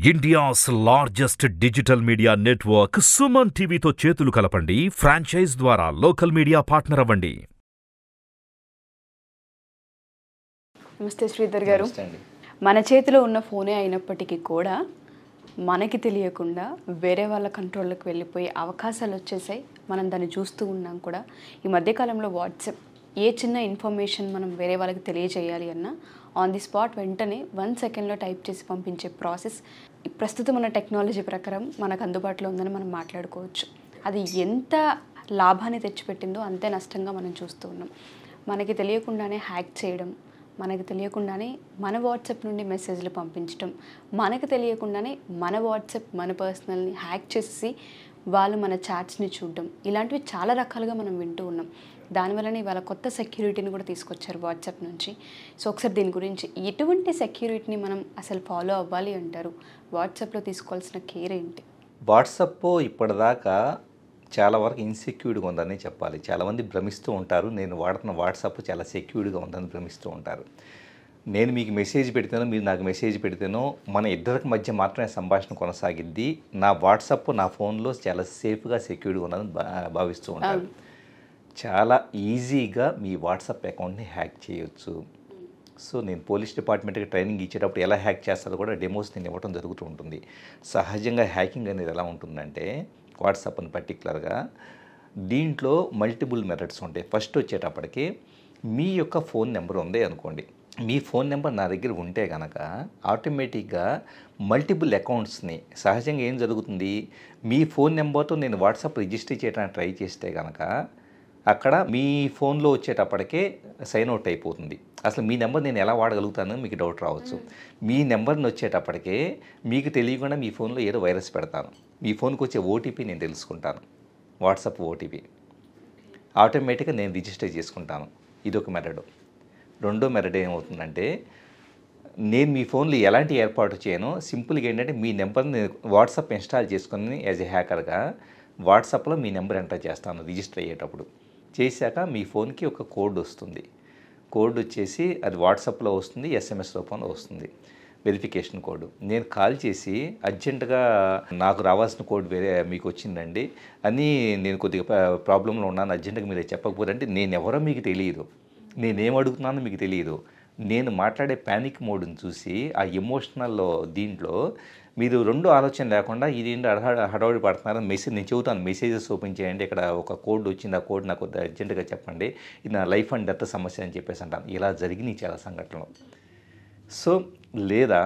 India's largest digital media network Suman టీవీతో చేతులు కలపండి ఫ్రాంచైజ్ ద్వారా లోకల్ మీడియా పార్ట్నర్ అవ్వండి నమస్తే శ్రీధర్ గారు నమస్తే అండి. మన చేతిలో ఉన్న ఫోనే అయినప్పటికీ కూడా మనకి తెలియకుండా వేరే వాళ్ళ కంట్రోల్లోకి వెళ్ళిపోయే అవకాశాలు వచ్చేసాయి మనం దాన్ని చూస్తూ ఉన్నాం కూడా ఈ మధ్యకాలంలో వాట్సాప్ ఏ చిన్న ఇన్ఫర్మేషన్ మనం వేరే వాళ్ళకి తెలియజేయాలి అన్నా ఆన్ ది స్పాట్ వెంటనే వన్ సెకండ్లో టైప్ చేసి పంపించే ప్రాసెస్ ప్రస్తుతం ఉన్న టెక్నాలజీ ప్రకారం మనకు అందుబాటులో ఉందని మనం మాట్లాడుకోవచ్చు అది ఎంత లాభాన్ని తెచ్చిపెట్టిందో అంతే నష్టంగా మనం చూస్తూ ఉన్నాం మనకి తెలియకుండానే హ్యాక్ చేయడం మనకి తెలియకుండానే మన వాట్సాప్ నుండి మెసేజ్లు పంపించడం మనకు తెలియకుండానే మన వాట్సాప్ మన పర్సనల్ని హ్యాక్ చేసి వాళ్ళు మన చాట్స్ని చూడడం ఇలాంటివి చాలా రకాలుగా మనం వింటూ ఉన్నాం దానివల్లనే ఇవాళ కొత్త సెక్యూరిటీని కూడా తీసుకొచ్చారు వాట్సాప్ నుంచి సో ఒకసారి దీని గురించి ఎటువంటి సెక్యూరిటీని మనం అసలు ఫాలో అవ్వాలి అంటారు వాట్సాప్లో తీసుకోవాల్సిన కేర్ ఏంటి వాట్సప్ ఇప్పటిదాకా చాలా వరకు ఇన్సెక్యూర్డ్గా ఉందని చెప్పాలి చాలామంది భ్రమిస్తూ ఉంటారు నేను వాడుతున్న వాట్సాప్ చాలా సెక్యూర్డ్గా ఉందని భ్రమిస్తూ ఉంటారు నేను మీకు మెసేజ్ పెడితేనో మీరు నాకు మెసేజ్ పెడితేనో మన ఇద్దరికి మధ్య మాత్రమే సంభాషణ కొనసాగిద్ది నా వాట్సాప్ నా ఫోన్లో చాలా సేఫ్గా సెక్యూర్డ్గా ఉన్నదని భా- భావిస్తూ ఉంటారు చాలా ఈజీగా మీ వాట్సాప్ అకౌంట్ని హ్యాక్ చేయొచ్చు సో నేను పోలీస్ డిపార్ట్మెంట్కి ట్రైనింగ్ ఇచ్చేటప్పుడు ఎలా హ్యాక్ చేస్తారో కూడా డెమోస్ నేను ఇవ్వడం జరుగుతూ ఉంటుంది సహజంగా హ్యాకింగ్ అనేది ఎలా ఉంటుందంటే వాట్సాప్ అని పర్టికులర్గా దీంట్లో మల్టిపుల్ మెథడ్స్ ఉంటాయి ఫస్ట్ వచ్చేటప్పటికి మీ యొక్క ఫోన్ నెంబర్ ఉంది అనుకోండి మీ ఫోన్ నెంబర్ నా దగ్గర ఉంటే కనుక ఆటోమేటిక్గా మల్టిపుల్ అకౌంట్స్ని సహజంగా ఏం జరుగుతుంది మీ ఫోన్ నెంబర్తో నేను వాట్సాప్ రిజిస్టర్ చేయడానికి ట్రై చేస్తే కనుక అక్కడ మీ ఫోన్లో వచ్చేటప్పటికే సైన్ అవుట్ అయిపోతుంది అసలు మీ నెంబర్ నేను ఎలా వాడగలుగుతానో మీకు డౌట్ రావచ్చు మీ నెంబర్ని వచ్చేటప్పటికే మీకు తెలియకుండా మీ ఫోన్లో ఏదో వైరస్ పెడతాను మీ ఫోన్కి వచ్చే ఓటీపీ నేను తెలుసుకుంటాను వాట్సాప్ ఓటీపీ ఆటోమేటిక్గా నేను రిజిస్టర్ చేసుకుంటాను ఇది ఒక మెథడ్ రెండో మెథడ్ ఏమవుతుందంటే నేను మీ ఫోన్లో ఎలాంటి ఏర్పాటు చేయను సింపుల్గా ఏంటంటే మీ నెంబర్ని వాట్సాప్ ఇన్స్టాల్ చేసుకొని యాజ్ ఎ హ్యాకర్గా వాట్సాప్లో మీ నెంబర్ ఎంటర్ చేస్తాను రిజిస్టర్ అయ్యేటప్పుడు చేశాక మీ ఫోన్కి ఒక కోడ్ వస్తుంది కోడ్ వచ్చేసి అది వాట్సాప్లో వస్తుంది ఎస్ఎంఎస్ రూపంలో వస్తుంది వెరిఫికేషన్ కోడ్ నేను కాల్ చేసి అర్జెంటుగా నాకు రావాల్సిన కోడ్ వేరే మీకు వచ్చిందండి అని నేను కొద్దిగా ప్రా- ప్రాబ్లంలో ఉన్నాను అర్జెంటుగా మీరు చెప్పకపోతే అంటే నేను ఎవరో మీకు తెలియదు నేనేం అడుగుతున్నానో మీకు తెలియదు నేను మాట్లాడే ప్యానిక్ మోడ్ని చూసి ఆ ఎమోషనల్ దీంట్లో మీరు రెండు ఆలోచన లేకుండా ఇది ఏంటి హడా హడావుడి పడుతున్నారని మెసేజ్ నేను చెబుతాను మెసేజెస్ ఓపెన్ చేయండి ఇక్కడ ఒక కోడ్ వచ్చింది ఆ కోడ్ నాకు కొద్దిగా అర్జెంటుగా చెప్పండి ఇది నా లైఫ్ అండ్ డెత్ సమస్య అని చెప్పేసి అంటాను ఇలా జరిగినాయి చాలా సంఘటనలు సో లేదా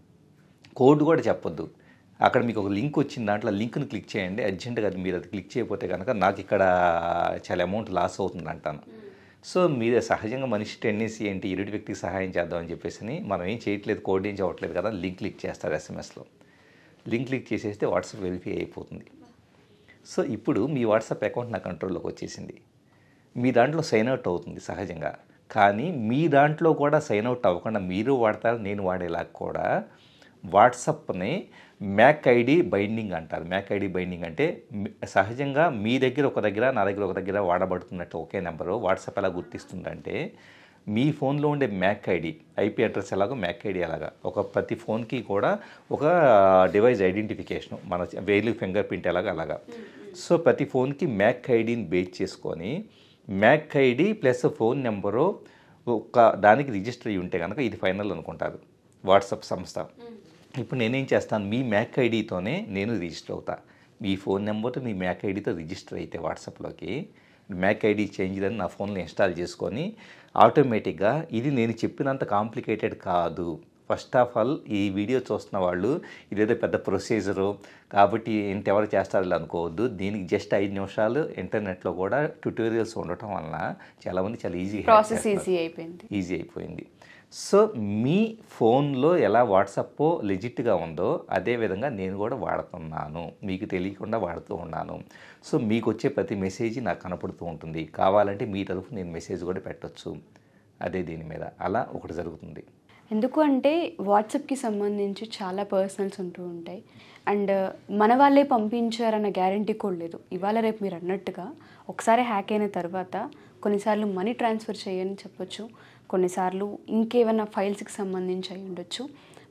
కోడ్ కూడా చెప్పొద్దు అక్కడ మీకు ఒక లింక్ వచ్చింది దాంట్లో లింక్ని క్లిక్ చేయండి అర్జెంటుగా అది మీరు అది క్లిక్ చేయకపోతే కనుక నాకు ఇక్కడ చాలా అమౌంట్ లాస్ అవుతుంది అంటాను సో మీరు సహజంగా మనిషి టెండెన్సీ ఏంటి ఇరుటి వ్యక్తికి సహాయం చేద్దామని చెప్పేసి అని మనం ఏం చేయట్లేదు కోడ్ ఏం చేయట్లేదు కదా లింక్ క్లిక్ చేస్తారు ఎస్ఎంఎస్లో లింక్ క్లిక్ చేసేస్తే వాట్సాప్ వెరిఫై అయిపోతుంది సో ఇప్పుడు మీ వాట్సాప్ అకౌంట్ నా కంట్రోల్లోకి వచ్చేసింది మీ దాంట్లో సైన్ అవుట్ అవుతుంది సహజంగా కానీ మీ దాంట్లో కూడా సైన్ అవుట్ అవ్వకుండా మీరు వాడతారు నేను వాడేలాగా కూడా వాట్సాప్ని మ్యాక్ ఐడి బైండింగ్ అంటారు మ్యాక్ ఐడి బైండింగ్ అంటే మీ- సహజంగా మీ దగ్గర ఒక దగ్గర నా దగ్గర ఒక దగ్గర వాడబడుతున్నట్టు ఒకే నెంబరు వాట్సాప్ ఎలా గుర్తిస్తుందంటే మీ ఫోన్లో ఉండే మ్యాక్ ఐడి ఐపీ అడ్రస్ ఎలాగో మ్యాక్ ఐడి అలాగా ఒక ప్రతి ఫోన్కి కూడా ఒక డివైస్ ఐడెంటిఫికేషన్ మన వేలు ఫింగర్ ప్రింట్ ఎలాగా అలాగా సో ప్రతి ఫోన్కి మ్యాక్ ఐడిని బేస్ చేసుకొని MAC ID plus phone number ఒక దానికి రిజిస్టర్ అయ్యి ఉంటే కనుక ఇది ఫైనల్ అనుకుంటారు వాట్సాప్ సంస్థ ఇప్పుడు నేనేం చేస్తాను మీ మ్యాక్ ఐడితోనే నేను రిజిస్టర్ అవుతా మీ ఫోన్ నెంబర్తో మీ మ్యాక్ ఐడితో రిజిస్టర్ అయితే వాట్సాప్లోకి మ్యాక్ ఐడి చేంజ్ అని నా ఫోన్లో ఇన్స్టాల్ చేసుకొని ఆటోమేటిక్గా ఇది నేను చెప్పినంత కాంప్లికేటెడ్ కాదు ఫస్ట్ ఆఫ్ ఆల్ ఈ వీడియో చూస్తున్న వాళ్ళు ఇదేదో పెద్ద ప్రొసీజరు కాబట్టి ఇంకెవరు చేస్తారు ఇలా అనుకోవద్దు దీనికి జస్ట్ ఐదు నిమిషాలు ఇంటర్నెట్లో కూడా ట్యూటోరియల్స్ ఉండటం వలన చాలామంది చాలా ఈజీ ప్రాసెస్ ఈజీ అయిపోయింది ఈజీ అయిపోయింది సో మీ ఫోన్లో ఎలా వాట్సాప్ లెజిట్గా ఉందో అదే విధంగా నేను కూడా వాడుతున్నాను మీకు తెలియకుండా వాడుతూ ఉన్నాను సో మీకు వచ్చే ప్రతి మెసేజ్ నాకు కనపడుతూ ఉంటుంది కావాలంటే మీ తరఫు నేను మెసేజ్ కూడా పెట్టొచ్చు అదే దీని మీద అలా ఒకటి జరుగుతుంది ఎందుకు అంటే వాట్సాప్కి సంబంధించి చాలా పర్సనల్స్ ఉంటూ ఉంటాయి అండ్ మన వాళ్ళే పంపించారన్న గ్యారంటీ కూడా లేదు ఇవాళ రేపు మీరు అన్నట్టుగా ఒకసారి హ్యాక్ అయిన తర్వాత కొన్నిసార్లు మనీ ట్రాన్స్ఫర్ చేయని చెప్పొచ్చు కొన్నిసార్లు ఇంకేమైనా ఫైల్స్కి సంబంధించి అయి ఉండొచ్చు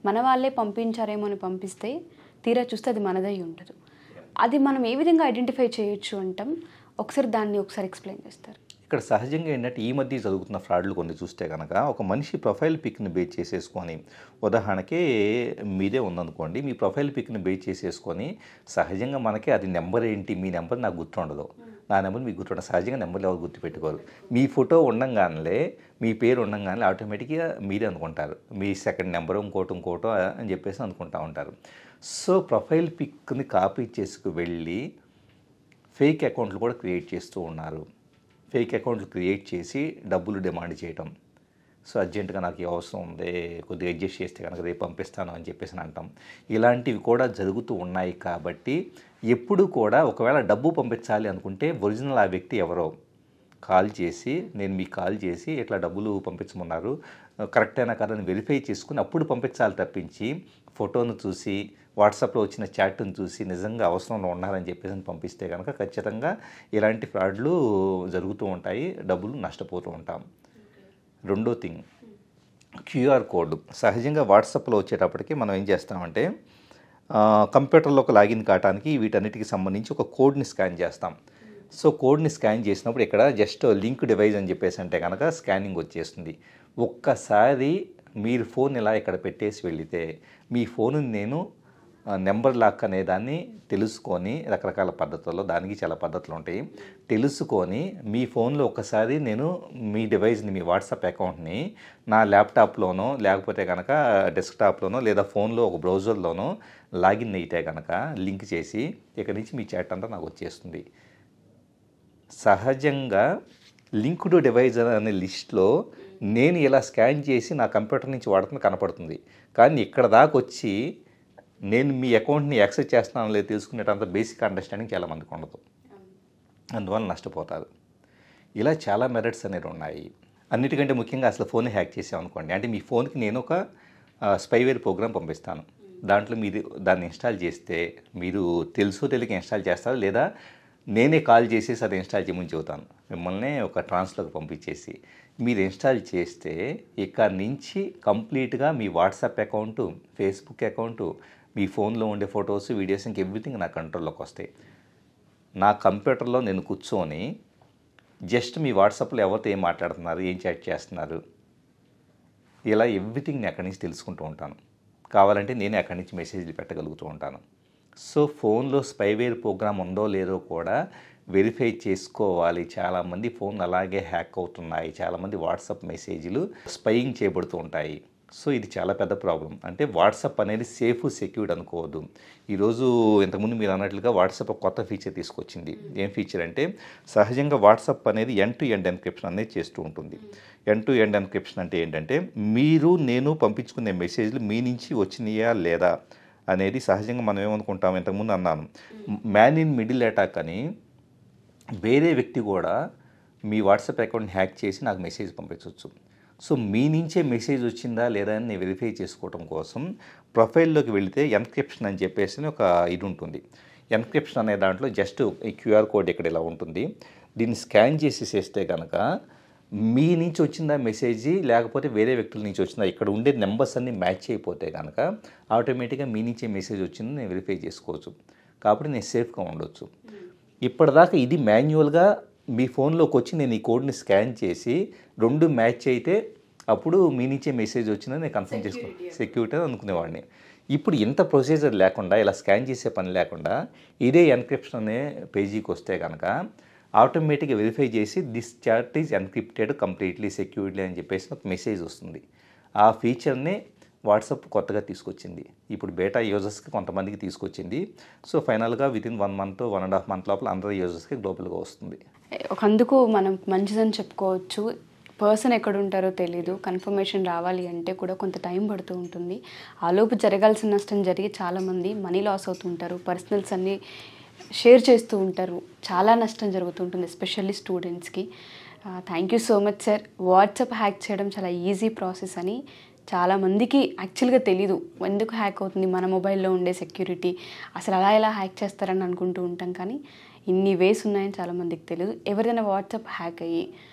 మన వాళ్ళే పంపించారేమో అని పంపిస్తే తీరా చూస్తే అది మనదై ఉండదు అది మనం ఏ విధంగా ఐడెంటిఫై చేయొచ్చు అంటాం ఒకసారి దాన్ని ఒకసారి ఎక్స్ప్లెయిన్ చేస్తారు ఇక్కడ సహజంగా ఏంటంటే ఈ మధ్య జరుగుతున్న ఫ్రాడ్లు కొన్ని చూస్తే కనుక ఒక మనిషి ప్రొఫైల్ పిక్ని బేస్ చేసేసుకొని ఉదాహరణకి మీదే ఉందనుకోండి మీ ప్రొఫైల్ పిక్ని బేస్ చేసేసుకొని సహజంగా మనకి అది నెంబర్ ఏంటి మీ నెంబర్ నాకు గుర్తుండదు నా నెంబర్ మీకు గుర్తుండదు సహజంగా నెంబర్లు ఎవరు గుర్తుపెట్టుకోరు మీ ఫోటో ఉండంగానే మీ పేరు ఉండంగానే ఆటోమేటిక్గా మీరే అనుకుంటారు మీ సెకండ్ నెంబర్ ఇంకోటి ఇంకోటో అని చెప్పేసి అనుకుంటా ఉంటారు సో ప్రొఫైల్ పిక్ని కాపీ చేసుకు వెళ్ళి ఫేక్ అకౌంట్లు కూడా క్రియేట్ చేస్తూ ఉన్నారు ఫేక్ అకౌంట్లు క్రియేట్ చేసి డబ్బులు డిమాండ్ చేయటం సో అర్జెంటుగా నాకు ఈ అవసరం ఉంది కొద్దిగా అడ్జస్ట్ చేస్తే కనుక రేపు పంపిస్తాను అని చెప్పేసి అని అంటాం ఇలాంటివి కూడా జరుగుతూ ఉన్నాయి కాబట్టి ఎప్పుడు కూడా ఒకవేళ డబ్బు పంపించాలి అనుకుంటే ఒరిజినల్ ఆ వ్యక్తి ఎవరో కాల్ చేసి నేను మీకు కాల్ చేసి ఇట్లా డబ్బులు పంపించమన్నారు కరెక్టేనా కదా అని వెరిఫై చేసుకుని అప్పుడు పంపించాలి తప్పించి ఫోటోను చూసి వాట్సాప్లో వచ్చిన చాట్ను చూసి నిజంగా అవసరంలో ఉన్నారని చెప్పేసి పంపిస్తే కనుక ఖచ్చితంగా ఇలాంటి ఫ్రాడ్లు జరుగుతూ ఉంటాయి డబ్బులు నష్టపోతూ ఉంటాం రెండో థింగ్ క్యూఆర్ కోడ్ సహజంగా వాట్సాప్లో వచ్చేటప్పటికి మనం ఏం చేస్తామంటే ఆ, కంప్యూటర్లోకి లాగిన్ కావడానికి వీటన్నిటికి సంబంధించి ఒక కోడ్ని స్కాన్ చేస్తాం సో కోడ్ని స్కాన్ చేసినప్పుడు ఇక్కడ జస్ట్ లింక్ డివైస్ అని చెప్పేసి అంటే కనుక స్కానింగ్ వచ్చేస్తుంది ఒక్కసారి మీరు ఫోన్ ఇలా ఇక్కడ పెట్టేసి వెళితే మీ ఫోన్ నేను ఆ, నెంబర్ లాక్ అనే దాన్ని తెలుసుకొని రకరకాల పద్ధతుల్లో దానికి చాలా పద్ధతులు ఉంటాయి తెలుసుకొని మీ ఫోన్లో ఒకసారి నేను మీ డివైస్ని మీ వాట్సాప్ అకౌంట్ని నా ల్యాప్టాప్లోనో లేకపోతే కనుక డెస్క్టాప్లోనో లేదా ఫోన్లో ఒక బ్రౌజర్లోనో లాగిన్ అయితే కనుక లింక్ చేసి ఇక్కడి నుంచి మీ చాట్ అంతా నాకు వచ్చేస్తుంది సహజంగా లింక్డ్ డివైజ్ అనే లిస్ట్లో నేను ఇలా స్కాన్ చేసి నా కంప్యూటర్ నుంచి వాడుతున్న కనపడుతుంది కానీ ఇక్కడ దాకా వచ్చి నేను మీ అకౌంట్ని యాక్సెస్ చేస్తున్నాను లేదు తెలుసుకునేటంత బేసిక్ అండర్స్టాండింగ్ చాలా మందికి ఉండదు అందువల్ల నష్టపోతారు ఇలా చాలా మెరిట్స్ అనేవి ఉన్నాయి అన్నిటికంటే ముఖ్యంగా అసలు ఫోన్ హ్యాక్ చేసామనుకోండి అంటే మీ ఫోన్కి నేను ఒక స్పైవేర్ ప్రోగ్రామ్ పంపిస్తాను దాంట్లో మీరు దాన్ని ఇన్స్టాల్ చేస్తే మీరు తెలుసో తెలియక ఇన్స్టాల్ చేస్తారు లేదా నేనే కాల్ చేసేసి అది ఇన్స్టాల్ చేయమని చెబుతాను మిమ్మల్ని ఒక ట్రాన్స్లోకి పంపించేసి మీరు ఇన్స్టాల్ చేస్తే ఇక్కడ నుంచి కంప్లీట్గా మీ వాట్సాప్ అకౌంటు ఫేస్బుక్ అకౌంటు మీ ఫోన్లో ఉండే ఫొటోస్ వీడియోస్ ఇంక ఎవ్రీథింగ్ నా కంట్రోల్లోకి వస్తాయి నా కంప్యూటర్లో నేను కూర్చొని జస్ట్ మీ వాట్సాప్లో ఎవరితో ఏం మాట్లాడుతున్నారు ఏం చాట్ చేస్తున్నారు ఇలా ఎవ్రీథింగ్ నేను అక్కడి నుంచి తెలుసుకుంటూ ఉంటాను కావాలంటే నేనే అక్కడి నుంచి మెసేజ్లు పెట్టగలుగుతూ ఉంటాను సో ఫోన్లో స్పైవేర్ ప్రోగ్రామ్ ఉందో లేదో కూడా వెరిఫై చేసుకోవాలి చాలామంది ఫోన్ అలాగే హ్యాక్ అవుతున్నాయి చాలామంది వాట్సాప్ మెసేజ్లు స్పైయింగ్ చేయబడుతూ ఉంటాయి సో ఇది చాలా పెద్ద ప్రాబ్లం అంటే వాట్సాప్ అనేది సేఫ్ సెక్యూర్డ్ అనుకోవద్దు ఈరోజు ఇంతకుముందు మీరు అన్నట్లుగా వాట్సాప్ ఒక కొత్త ఫీచర్ తీసుకొచ్చింది ఏం ఫీచర్ అంటే సహజంగా వాట్సాప్ అనేది ఎండ్ టు ఎండ్ ఎన్క్రిప్షన్ అనేది చేస్తూ ఉంటుంది ఎండ్ టు ఎండ్ ఎన్క్రిప్షన్ అంటే ఏంటంటే మీరు నేను పంపించుకునే మెసేజ్లు మీ నుంచి వచ్చినాయా లేదా అనేది సహజంగా మనం ఏమనుకుంటాం ఇంతకుముందు అన్నాను మ్యాన్ ఇన్ మిడిల్ అటాక్ అని వేరే వ్యక్తి కూడా మీ వాట్సాప్ అకౌంట్ని హ్యాక్ చేసి నాకు మెసేజ్ పంపించవచ్చు సో మీ నుంచే మెసేజ్ వచ్చిందా లేదా అని నేను వెరిఫై చేసుకోవడం కోసం ప్రొఫైల్లోకి వెళితే ఎన్క్రిప్షన్ అని చెప్పేసి ఒక ఇది ఉంటుంది ఎన్క్రిప్షన్ అనే దాంట్లో జస్ట్ ఈ క్యూఆర్ కోడ్ ఇక్కడ ఇలా ఉంటుంది దీన్ని స్కాన్ చేసేసేస్తే కనుక మీ నుంచి వచ్చిందా మెసేజ్ లేకపోతే వేరే వ్యక్తుల నుంచి వచ్చిందా ఇక్కడ ఉండే నెంబర్స్ అన్ని మ్యాచ్ అయిపోతే కనుక ఆటోమేటిక్గా మీ నుంచే మెసేజ్ వచ్చింది నేను వెరిఫై చేసుకోవచ్చు కాబట్టి నేను సేఫ్గా ఉండొచ్చు ఇప్పటిదాకా ఇది మాన్యువల్గా మీ ఫోన్లోకి వచ్చి నేను ఈ కోడ్ని స్కాన్ చేసి రెండు మ్యాచ్ అయితే అప్పుడు మీ నుంచే మెసేజ్ వచ్చిందని నేను కన్ఫర్మ్ చేసుకో సెక్యూరిటీ అని అనుకునేవాడిని ఇప్పుడు ఇంత ప్రొసీజర్ లేకుండా ఇలా స్కాన్ చేసే పని లేకుండా ఇదే ఎన్క్రిప్షన్ అనే పేజీకి వస్తే కనుక ఆటోమేటిక్గా వెరిఫై చేసి this chat is encrypted completely securedly అని చెప్పేసి ఒక మెసేజ్ వస్తుంది ఆ ఫీచర్ని వాట్సాప్ కొత్తగా తీసుకొచ్చింది ఇప్పుడు బేటా యూజర్స్కి కొంతమందికి తీసుకొచ్చింది సో ఫైనల్గా within one month one and half month లోపల అందరి యూజర్స్కి గ్లోబల్గా వస్తుంది ఒక అందుకు మనం మంచిదని చెప్పుకోవచ్చు పర్సన్ ఎక్కడ ఉంటారో తెలీదు కన్ఫర్మేషన్ రావాలి అంటే కూడా కొంత టైం పడుతూ ఉంటుంది ఆలోపు జరగాల్సిన నష్టం జరిగి చాలామంది మనీ లాస్ అవుతుంటారు పర్సనల్స్ అన్నీ షేర్ చేస్తూ ఉంటారు చాలా నష్టం జరుగుతుంటుంది ఎస్పెషల్లీ స్టూడెంట్స్కి thank you so much sir WhatsApp hack చేయడం చాలా ఈజీ ప్రాసెస్ అని చాలామందికి యాక్చువల్గా తెలీదు ఎందుకు హ్యాక్ అవుతుంది మన మొబైల్లో ఉండే సెక్యూరిటీ అసలు అలా ఎలా హ్యాక్ చేస్తారని అనుకుంటూ ఉంటాం కానీ ఇన్ని వేస్ ఉన్నాయని చాలామందికి తెలియదు ఎవరైనా వాట్సాప్ హ్యాక్ అయ్యి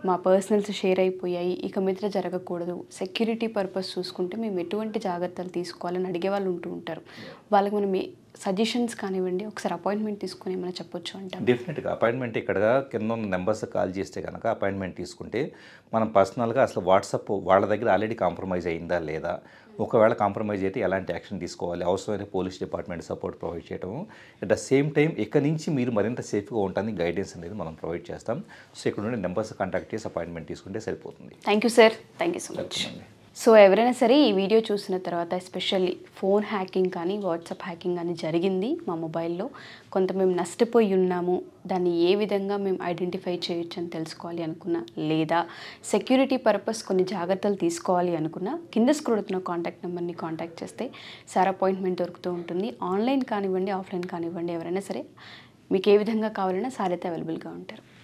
మా పర్సనల్స్ షేర్ అయిపోయాయి ఇక మీద జరగకూడదు సెక్యూరిటీ పర్పస్ చూసుకుంటే మేము ఎటువంటి జాగ్రత్తలు తీసుకోవాలని అడిగే వాళ్ళు ఉంటూ ఉంటారు వాళ్ళకి మనం సజెషన్స్ కానివ్వండి ఒకసారి అపాయింట్మెంట్ తీసుకొని ఏమైనా చెప్పొచ్చు అంటాం డెఫినెట్గా అపాయింట్మెంట్ ఇక్కడ కింద ఉన్న నెంబర్స్ కాల్ చేస్తే కనుక అపాయింట్మెంట్ తీసుకుంటే మనం పర్సనల్గా అసలు వాట్సాప్ వాళ్ళ దగ్గర ఆల్రెడీ కాంప్రమైజ్ అయిందా లేదా ఒకవేళ కాంప్రమైజ్ అయితే ఎలాంటి యాక్షన్ తీసుకోవాలి అవసరమైన పోలీస్ డిపార్ట్మెంట్ సపోర్ట్ ప్రొవైడ్ చేయడం అట్ ద సేమ్ టైం ఇక్కడ నుంచి మీరు మరింత సేఫ్గా ఉండడానికి గైడెన్స్ అనేది మనం ప్రొవైడ్ చేస్తాం సో ఇక్కడ నుండి నెంబర్స్ కాంటాక్ట్ చేసి అపాయింట్మెంట్ తీసుకుంటే సరిపోతుంది thank you sir thank you so much so ఎవరైనా సరే ఈ వీడియో చూసిన తర్వాత ఎస్పెషల్లీ ఫోన్ హ్యాకింగ్ కానీ వాట్సాప్ హ్యాకింగ్ కానీ జరిగింది మా మొబైల్లో కొంత మేము నష్టపోయి ఉన్నాము దాన్ని ఏ విధంగా మేము ఐడెంటిఫై చేయొచ్చు అని తెలుసుకోవాలి అనుకున్నా లేదా సెక్యూరిటీ పర్పస్ కొన్ని జాగ్రత్తలు తీసుకోవాలి అనుకున్నా కింద స్క్రోడుతున్న కాంటాక్ట్ నెంబర్ని కాంటాక్ట్ చేస్తే సార్ అపాయింట్మెంట్ దొరుకుతూ ఉంటుంది ఆన్లైన్ కానివ్వండి ఆఫ్లైన్ కానివ్వండి ఎవరైనా సరే మీకు ఏ విధంగా కావాలన్నా సార్ అయితే అవైలబుల్గా ఉంటారు